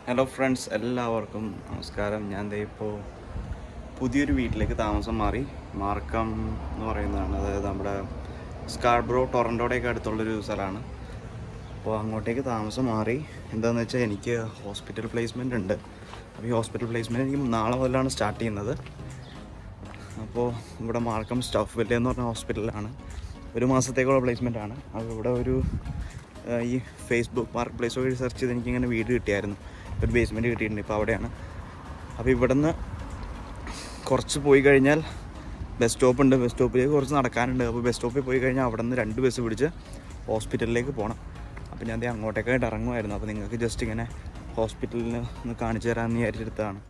Hello friends എല്ലാവർക്കും നമസ്കാരം ഞാൻ ദേ ഇപ്പോൾ പുതിയൊരു വീട്ടിലേക്ക് താമസം മാറി മാർക്കം എന്ന് പറയുന്നതാണ് അതായത് നമ്മുടെ സ്കാർബ്രോ ടൊറൻറ്റോടെയൊക്കെ അടുത്തുള്ളൊരു സ്ഥലമാണ് അപ്പോൾ അങ്ങോട്ടേക്ക് താമസം മാറി എന്താണെന്ന് വെച്ചാൽ എനിക്ക് ഹോസ്പിറ്റൽ പ്ലേസ്മെൻ്റ് ഉണ്ട് അപ്പോൾ ഈ ഹോസ്പിറ്റൽ പ്ലേസ്മെൻറ്റ് എനിക്ക് നാളെ മുതലാണ് സ്റ്റാർട്ട് ചെയ്യുന്നത് അപ്പോൾ ഇവിടെ മാർക്കം സ്റ്റഫ് വില്ല എന്ന് പറഞ്ഞ ഹോസ്പിറ്റലിലാണ് ഒരു മാസത്തേക്കുള്ള പ്ലേസ്മെൻ്റ് ആണ് അപ്പോൾ ഇവിടെ ഒരു ആ, ഈ ഫേസ്ബുക്ക് മാർക്ക് പ്ലേസ് വഴി സെർച്ച് ചെയ്ത് എനിക്കിങ്ങനെ വീട് കിട്ടിയായിരുന്നു ഒരു ബേസ്മെൻറ്റ് കിട്ടിയിട്ടുണ്ട് ഇപ്പോൾ അവിടെയാണ് അപ്പോൾ ഇവിടെ നിന്ന് കുറച്ച് പോയി കഴിഞ്ഞാൽ ബസ് സ്റ്റോപ്പ് ഉണ്ട് ബസ് സ്റ്റോപ്പിലേക്ക് കുറച്ച് നടക്കാനുണ്ട് അപ്പോൾ ബസ് സ്റ്റോപ്പിൽ പോയി കഴിഞ്ഞാൽ അവിടെ നിന്ന് രണ്ട് ബസ് പിടിച്ച് ഹോസ്പിറ്റലിലേക്ക് പോകണം അപ്പോൾ ഞാൻ ദേ അങ്ങോട്ടേക്കായിട്ട് ഇറങ്ങുമായിരുന്നു അപ്പോൾ നിങ്ങൾക്ക് ജസ്റ്റ് ഇങ്ങനെ ഹോസ്പിറ്റലിന് ഒന്ന് കാണിച്ചു തരാമെന്ന് വിചാരിച്ചെടുത്തതാണ്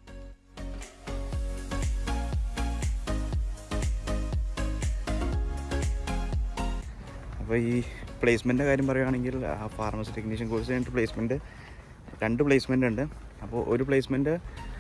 അപ്പോൾ ഈ പ്ലേസ്മെൻറ്റിൻ്റെ കാര്യം പറയുകയാണെങ്കിൽ ആ ഫാർമസി ടെക്നീഷ്യൻ കോഴ്സ് കഴിഞ്ഞിട്ട് പ്ലേസ്മെൻറ്റ് രണ്ട് പ്ലേസ്മെൻ്റ് ഉണ്ട് അപ്പോൾ ഒരു പ്ലേസ്മെൻറ്റ്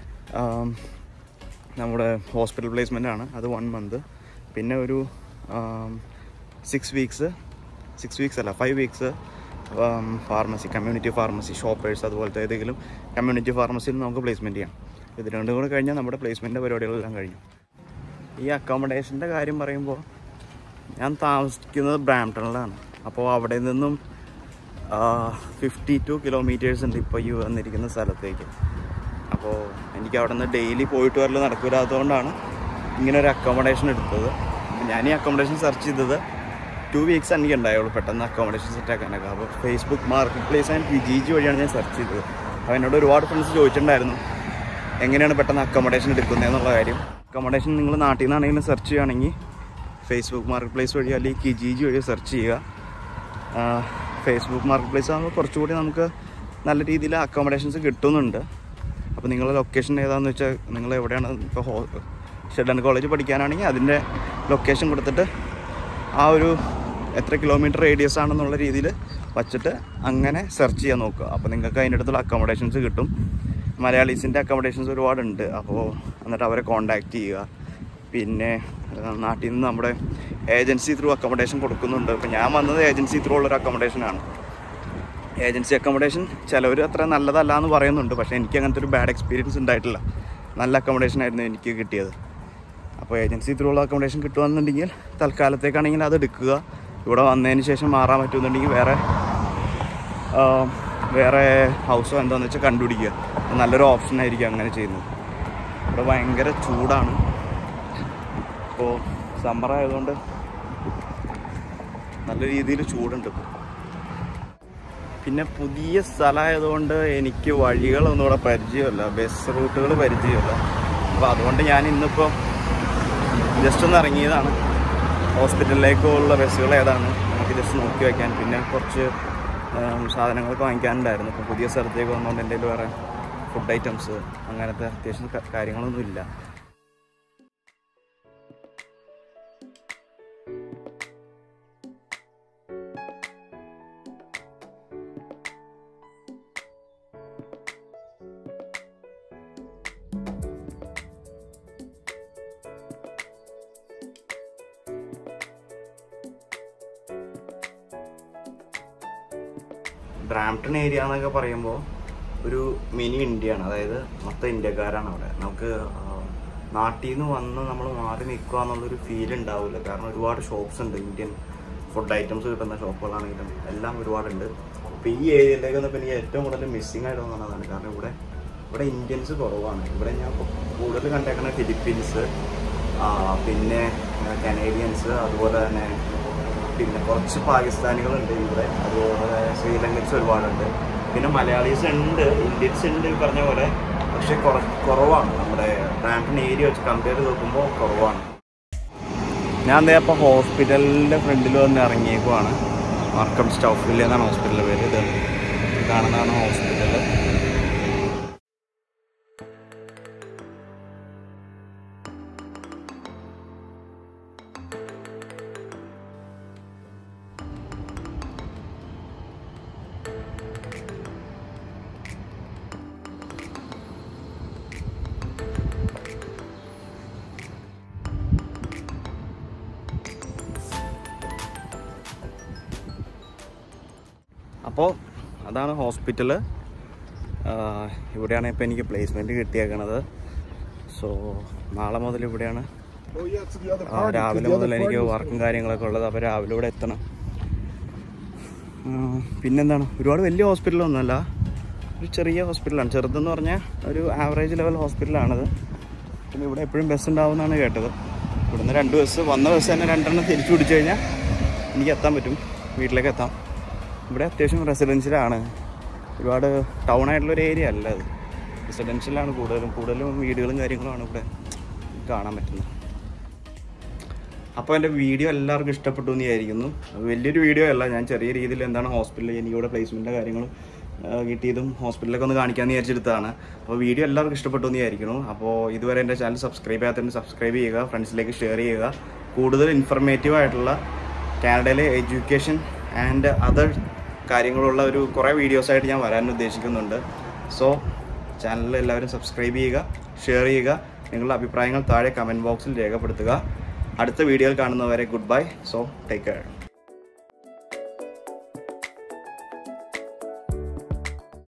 നമ്മുടെ ഹോസ്പിറ്റൽ പ്ലേസ്മെൻ്റ് ആണ് അത് വൺ മന്ത് പിന്നെ ഒരു സിക്സ് വീക്സ് സിക്സ് വീക്സ് അല്ല five weeks pharmacy community pharmacy shoppers അതുപോലത്തെ ഏതെങ്കിലും കമ്മ്യൂണിറ്റി ഫാർമസിയിൽ നമുക്ക് പ്ലേസ്മെൻറ്റ് ചെയ്യാം ഇത് രണ്ടും കൂടെ കഴിഞ്ഞാൽ നമ്മുടെ പ്ലേസ്മെൻറ്റിൻ്റെ പരിപാടികളെല്ലാം കഴിഞ്ഞു ഈ അക്കോമഡേഷൻ്റെ കാര്യം പറയുമ്പോൾ ഞാൻ താമസിക്കുന്നത് ബ്രാംപ്ടണിലാണ് അപ്പോൾ അവിടെ നിന്നും ഫിഫ്റ്റി ടു കിലോമീറ്റേഴ്സ് ഉണ്ട് ഇപ്പോൾ ഈ വന്നിരിക്കുന്ന സ്ഥലത്തേക്ക് അപ്പോൾ എനിക്ക് അവിടെ നിന്ന് ഡെയിലി പോയിട്ട് വരൽ നടക്കില്ലാത്തതുകൊണ്ടാണ് ഇങ്ങനെ ഒരു അക്കോമഡേഷൻ എടുത്തത് ഞാൻ ഈ അക്കോമഡേഷൻ സെർച്ച് ചെയ്തത് ടു വീക്സ് എനിക്ക് ഉണ്ടായുള്ളൂ പെട്ടെന്ന് അക്കോമഡേഷൻ സെറ്റ് ആക്കാനൊക്കെ അപ്പോൾ Facebook marketplace and G G വഴിയാണ് ഞാൻ സെർച്ച് ചെയ്തത് അപ്പോൾ എന്നോട് ഒരുപാട് ഫ്രണ്ട്സ് ചോദിച്ചിട്ടുണ്ടായിരുന്നു എങ്ങനെയാണ് പെട്ടെന്ന് അക്കോമഡേഷൻ എടുക്കുന്നത് എന്നുള്ള കാര്യം അക്കോമഡേഷൻ നിങ്ങൾ നാട്ടിൽ നിന്നാണെങ്കിലും സെർച്ച് ചെയ്യുകയാണെങ്കിൽ ഫേസ്ബുക്ക് മാർക്കറ്റ് പ്ലേസ് വഴി അല്ലെങ്കിൽ കിജിജി വഴി സെർച്ച് ചെയ്യുക ഫേസ്ബുക്ക് മാർക്കറ്റ് പ്ലേസ് ആകുമ്പോൾ കുറച്ചുകൂടി നമുക്ക് നല്ല രീതിയിൽ അക്കോമഡേഷൻസ് കിട്ടുന്നുണ്ട് അപ്പോൾ നിങ്ങളുടെ ലൊക്കേഷൻ ഏതാണെന്ന് വെച്ചാൽ നിങ്ങൾ എവിടെയാണ് ഇപ്പോൾ ഹോ ഷെഡൻ കോളേജ് പഠിക്കാനാണെങ്കിൽ അതിൻ്റെ ലൊക്കേഷൻ കൊടുത്തിട്ട് ആ ഒരു എത്ര കിലോമീറ്റർ റേഡിയസ് ആണെന്നുള്ള രീതിയിൽ വച്ചിട്ട് അങ്ങനെ സെർച്ച് ചെയ്യാൻ നോക്കുക അപ്പോൾ നിങ്ങൾക്ക് അതിൻ്റെ അടുത്തുള്ള അക്കോമഡേഷൻസ് കിട്ടും മലയാളീസിൻ്റെ അക്കോമഡേഷൻസ് ഒരുപാടുണ്ട് അപ്പോൾ എന്നിട്ട് അവരെ കോണ്ടാക്ട് ചെയ്യുക പിന്നെ ആ, നാട്ടിൽ നിന്ന് നമ്മുടെ ഏജൻസി ത്രൂ അക്കോമഡേഷൻ കൊടുക്കുന്നുണ്ട് ഇപ്പോൾ ഞാൻ വന്നത് ഏജൻസി ത്രൂ ഉള്ളൊരു അക്കോമഡേഷനാണ് ഏജൻസി അക്കോമഡേഷൻ ചിലവർ അത്ര നല്ലതല്ല എന്ന് പറയുന്നുണ്ട് പക്ഷേ എനിക്ക് അങ്ങനത്തെ ഒരു ബാഡ് എക്സ്പീരിയൻസ് ഉണ്ടായിട്ടില്ല നല്ല അക്കോമഡേഷൻ ആയിരുന്നു എനിക്ക് കിട്ടിയത് അപ്പോൾ ഏജൻസി ത്രൂ ഉള്ള അക്കോമഡേഷൻ കിട്ടുകയെന്നുണ്ടെങ്കിൽ തൽക്കാലത്തേക്കാണെങ്കിൽ അത് എടുക്കുക ഇവിടെ വന്നതിന് ശേഷം മാറാൻ പറ്റുമെന്നുണ്ടെങ്കിൽ വേറെ ആ, വേറെ ഹൗസോ എന്താണെന്ന് വെച്ചാൽ കണ്ടുപിടിക്കുക നല്ലൊരു ഓപ്ഷൻ ആയിരിക്കും അങ്ങനെ ചെയ്യുന്നത് ഇവിടെ ഭയങ്കര ചൂടാണ് ഇപ്പോൾ സമ്മർ ആയതുകൊണ്ട് നല്ല രീതിയിൽ ചൂടുണ്ട് ഇപ്പോൾ പിന്നെ പുതിയ സ്ഥലമായതുകൊണ്ട് എനിക്ക് വഴികളൊന്നും ഇവിടെ പരിചയമല്ല ബസ് റൂട്ടുകൾ പരിചയമല്ല അപ്പോൾ അതുകൊണ്ട് ഞാൻ ഇന്നിപ്പോൾ ജസ്റ്റ് ഒന്ന് ഇറങ്ങിയതാണ് ഹോസ്പിറ്റലിലേക്കുള്ള ബസ്സുകൾ ഏതാണ് നമുക്ക് ജസ്റ്റ് നോക്കി വയ്ക്കാൻ പിന്നെ കുറച്ച് ഉം, സാധനങ്ങളൊക്കെ വാങ്ങിക്കാനുണ്ടായിരുന്നു ഇപ്പോൾ പുതിയ സ്ഥലത്തേക്ക് വന്നുകൊണ്ട് എൻ്റെ കയ്യിൽ വേറെ ഫുഡ് ഐറ്റംസ് അങ്ങനത്തെ അത്യാവശ്യം ക- കാര്യങ്ങളൊന്നും ഇല്ല ബ്രാംപ്ടൺ ഏരിയ എന്നൊക്കെ പറയുമ്പോൾ ഒരു മിനി ഇന്ത്യയാണ് അതായത് മൊത്തം ഇന്ത്യക്കാരാണ് അവിടെ നമുക്ക് ആ, നാട്ടിൽ നിന്ന് വന്ന് നമ്മൾ മാറി നിൽക്കുക എന്നുള്ളൊരു ഫീൽ ഉണ്ടാവില്ല കാരണം ഒരുപാട് ഷോപ്സ് ഉണ്ട് ഇന്ത്യൻ ഫുഡ് ഐറ്റംസ് കിട്ടുന്ന ഷോപ്പുകളാണെങ്കിലും എല്ലാം ഒരുപാടുണ്ട് അപ്പോൾ ഈ ഏരിയയിലേക്ക് വന്നപ്പോൾ എനിക്ക് ഏറ്റവും കൂടുതൽ മിസ്സിങ് ആയിട്ട് തോന്നുന്നതാണ് കാരണം ഇവിടെ ഇവിടെ ഇന്ത്യൻസ് കുറവാണ് ഇവിടെ ഞാൻ കൂടുതൽ കണ്ടേക്കുന്ന ഫിലിപ്പീൻസ് ആ, പിന്നെ കനേഡിയൻസ് അതുപോലെ തന്നെ പിന്നെ കുറച്ച് പാകിസ്ഥാനികളുണ്ട് ഇവിടെ അതുപോലെ ശ്രീലങ്കൻസ് ഒരുപാടുണ്ട് പിന്നെ മലയാളീസ് ഉണ്ട് ഇന്ത്യൻസ് ഉണ്ട് ഈ പറഞ്ഞ പോലെ പക്ഷെ കുറ കുറവാണ് നമ്മുടെ റാമ്പിൻ ഏരിയ വെച്ച് കമ്പയർ ചെയ്ത് നോക്കുമ്പോൾ കുറവാണ് ഞാൻ ദേ അപ്പോൾ ഹോസ്പിറ്റലിൻ്റെ ഫ്രണ്ടിൽ വന്ന് ഇറങ്ങിയേക്കുവാണ് മാർക്കം സ്റ്റൗഫിൽ എന്നാണ് ഹോസ്പിറ്റലിൻ്റെ പേര് ഇത് ഈ കാണുന്നതാണ് ഹോസ്പിറ്റൽ അപ്പോൾ അതാണ് ഹോസ്പിറ്റൽ ഇവിടെയാണ് ഇപ്പോൾ എനിക്ക് പ്ലേസ്മെൻറ്റ് കിട്ടിയേക്കണത് സോ നാളെ മുതൽ ഇവിടെയാണ് Oh yeah, to the other ആ, party. 'cause രാവിലെ the other മുതൽ എനിക്ക് party was- വർക്കും കാര്യങ്ങളൊക്കെ ഉള്ളത് അപ്പോൾ രാവിലെ ഇവിടെ എത്തണം ആ, പിന്നെന്താണ് ഒരുപാട് വലിയ ഹോസ്പിറ്റലൊന്നുമല്ല ഒരു ചെറിയ ഹോസ്പിറ്റലാണ് ചെറുതെന്ന് പറഞ്ഞാൽ ഒരു ആവറേജ് ലെവൽ ഹോസ്പിറ്റലാണത് പിന്നെ ഇവിടെ എപ്പോഴും ബസ് ഉണ്ടാവുമെന്നാണ് കേട്ടത് ഇവിടുന്ന് രണ്ട് ബസ് വന്ന ബസ് തന്നെ രണ്ടെണ്ണം തിരിച്ചു പിടിച്ചു കഴിഞ്ഞാൽ എനിക്ക് എത്താൻ പറ്റും വീട്ടിലേക്ക് എത്താം ഇവിടെ അത്യാവശ്യം റെസിഡൻഷ്യലാണ് ഒരുപാട് ടൗൺ ആയിട്ടുള്ളൊരു ഏരിയ അല്ല അത് റെസിഡൻഷ്യലാണ് കൂടുതലും കൂടുതലും വീടുകളും കാര്യങ്ങളുമാണ് ഇവിടെ കാണാൻ പറ്റുന്നത് അപ്പോൾ എൻ്റെ വീഡിയോ എല്ലാവർക്കും ഇഷ്ടപ്പെട്ടു എന്ന് വിചാരിക്കുന്നു അത് വലിയൊരു വീഡിയോ അല്ല ഞാൻ ചെറിയ രീതിയിൽ എന്താണ് ഹോസ്പിറ്റലിൽ എനിക്കിവിടെ പ്ലേസ്മെൻറ്റിൻ്റെ കാര്യങ്ങളും ആ, കിട്ടിയതും ഹോസ്പിറ്റലൊക്കെ ഒന്ന് കാണിക്കാമെന്ന് വിചാരിച്ചെടുത്താണ് അപ്പോൾ വീഡിയോ എല്ലാവർക്കും ഇഷ്ടപ്പെട്ടു എന്ന് വിചാരിക്കുന്നു അപ്പോൾ ഇതുവരെ എൻ്റെ ചാനൽ സബ്സ്ക്രൈബ് ചെയ്യാത്തതിന് സബ്സ്ക്രൈബ് ചെയ്യുക ഫ്രണ്ട്സിലേക്ക് ഷെയർ ചെയ്യുക കൂടുതൽ ഇൻഫർമേറ്റീവ് ആയിട്ടുള്ള കാനഡയിലെ എഡ്യൂക്കേഷൻ ആൻഡ് അതർ കാര്യങ്ങളുള്ള ഒരു കുറേ വീഡിയോസായിട്ട് ഞാൻ വരാൻ ഉദ്ദേശിക്കുന്നുണ്ട് സോ ചാനലിൽ എല്ലാവരും സബ്സ്ക്രൈബ് ചെയ്യുക ഷെയർ ചെയ്യുക നിങ്ങളുടെ അഭിപ്രായങ്ങൾ താഴെ കമൻറ്റ് ബോക്സിൽ രേഖപ്പെടുത്തുക അടുത്ത വീഡിയോയിൽ കാണുന്നവരെ good bye so take care